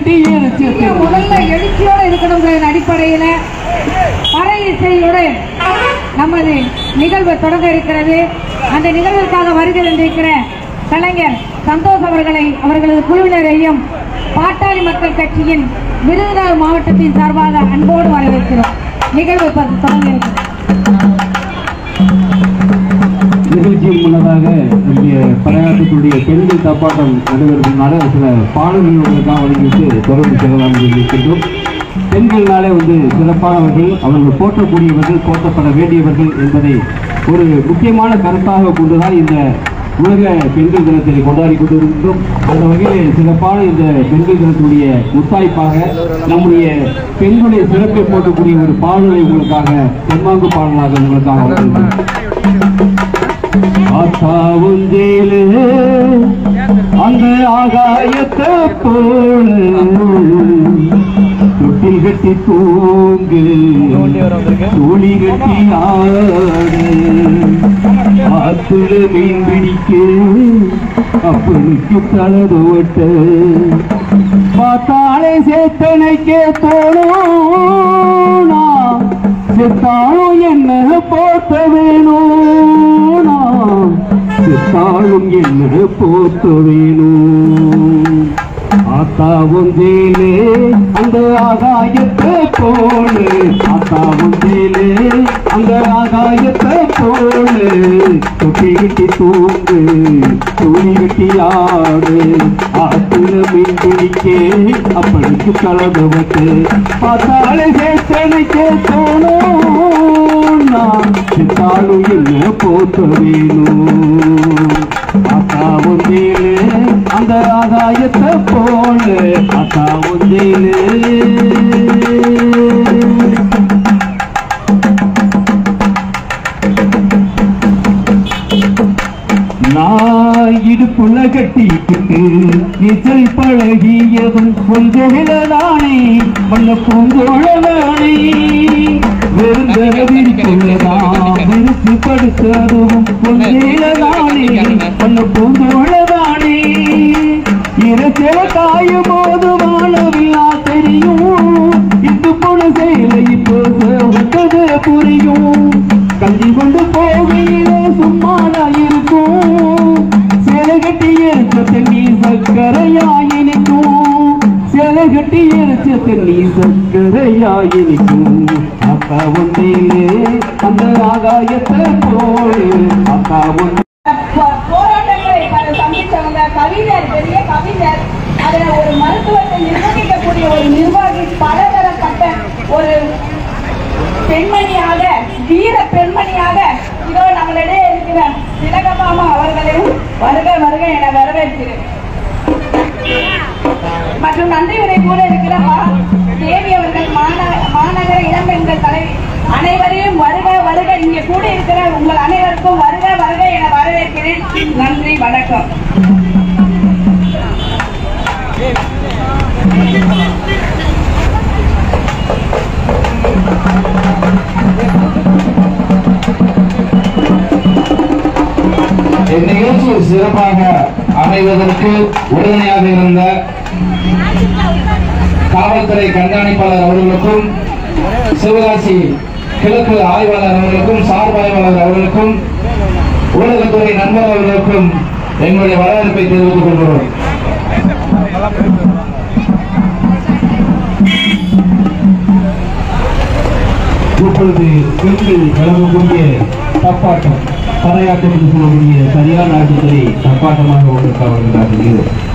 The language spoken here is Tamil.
கட்டி எரிச்சு இங்க முதல்ல எழுச்சியோட இருக்கணுங்கிற அடிப்படையில பறை இசையுடன் நமது நிகழ்வு தொடங்க இருக்கிறது அந்த நிகழ்விற்காக வருகை தந்திருக்கிற கலைஞர் சந்தோஷ் அவர்களை அவர்களது குழுவினரையும் பாட்டாளி மக்கள் கட்சியின் விருதுநகர் மாவட்டத்தின் சார்பாக அன்போடு வரவேற்கிறோம் நிகழ்வு இப்ப தொடங்க இருக்கிறது நிகழ்ச்சியின் முன்னதாக இங்கே பறையாற்றக்கூடிய பெண்கள் தப்பாட்டம் நடைபெறுவதனால சில பாடல்கள் உங்களுக்காக வழங்கிட்டு தொடர்ந்து செல்லலாம் என்று இருக்கின்றோம் பெண்கள்னாலே வந்து சிறப்பானவர்கள் அவர்கள் போற்றக்கூடியவர்கள் போற்றப்பட வேண்டியவர்கள் என்பதை ஒரு முக்கியமான கருத்தாக கொண்டுதான் இந்த உலக பெண்கள் தினத்தை கொண்டாடி கொண்டிருக்கின்றோம் அந்த வகையில் சிறப்பான இந்த பெண்கள் தினத்துடைய முத்தாய்ப்பாக நம்முடைய பெண்களுடைய சிறப்பை போற்றக்கூடிய ஒரு பாடலை உங்களுக்காக தென்மாங்கு பாடலாக உங்களுக்காக வழங்குகிறேன். ஆத்தாவுஞ்சேலு அந்த ஆகாயத்தை போல தொட்டி கட்டி தூங்கு தோழி கட்டி ஆடு ஆத்துல மீன் பிடிக்க அப்பனுக்கு தலதோட்ட பார்த்தாலே சேத்தனைக்கே தோணும் நான் செத்தாலும் என்ன போத்த வேணும் நான் செத்தாலும் என்ன போத்த வேணும் ஆத்தா ஒன்றேலே அந்த ஆகாயத்தை போல ஆத்தா ஒன்றேலே அந்த ஆகாயத்தை போல தொட்டி கட்டி தூங்கு துணி கட்டி ஆடு ஆத்துல மீன் பிடிக்க அப்பனுக்கு கலந்தவத்து பார்த்தாலே சேத்தனைக்கே தோணும் நான் சித்தாலும் என்ன போத்த வேணும் அக்கா ஒன்றேலு அந்த ஆகாயத்தை போல அக்கா ஒன்றேலு நான் இடுப்புள்ள கட்டிக்கிட்டு நீச்சல் பழகியதும் கொஞ்சதானே மண்ண பூங்கோழதானே வெறுந்தரவிரிக்குள்ளதான் விரிச்சு படுத்ததும் கொஞ்சதானே மண்ண பூங்கோழதானே இரச்சல காயும் போது வாழவில்லா தெரியும் இது போல செயலை இப்போ விட்டது புரியும் கஞ்சி கொண்டு போகையிலே சும்மாதா இருக்கும் சேலை கட்டி எரிச்ச தண்ணி சக்கரையாயினிக்கும் சேலை கட்டி எரிச்ச தண்ணி சக்கரையாயினிக்கும் அக்கா ஒன்றிலே அந்த ஆகாயத்தை போல் அக்கா ஒன்று போ- போராட்டங்களை பல சந்திச்சவங்க கவிஞர் பெரிய கவிஞர் அதுல ஒரு மருத்துவத்தை நிர்வகிக்கக்கூடிய ஒரு நிர்வாகி பலதரப்பட்ட ஒரு பெண்மணியாக வீர பெண்மணியாக இதோ நம்மளிடையே இருக்கிற திலகமாமா அவர்களையும் வருக வருக என வரவேற்கிறேன் மற்றும் நன்றி உரை கூட இருக்கிற மா- தேவி அவர்கள் மாநகர மாநகர இளம்பெண்கள் தலைவி அனைவரையும் வருக வருக இங்கே கூட இருக்கிற உங்கள் அனைவருக்கும் வருக வருக என வரவேற்கிறேன் நன்றி வணக்கம் இந்நிகழ்ச்சி சிறப்பாக அமைவதற்கு உறுதுணையாக இருந்த காவல்துறை கண்காணிப்பாளர் அவர்களுக்கும் சிவகாசி கிழக்கு ஆய்வாளர் அவர்களுக்கும் சார்பாய்வாளர் அவர்களுக்கும் ஊடகத்துறை நண்பர் அவர்களுக்கும் எங்களுடைய வரவேற்பை தெரிவித்துக் கொள்கிறோம் இப்பொழுது பெண்கள் வழங்கக்கூடிய தப்பாட்டம் பறையாட்டம் என்று சொல்லக்கூடிய சரியான ஆட்டத்தை தப்பாட்டமாக உங்களுக்கு அவர்கள் காட்டுகிறது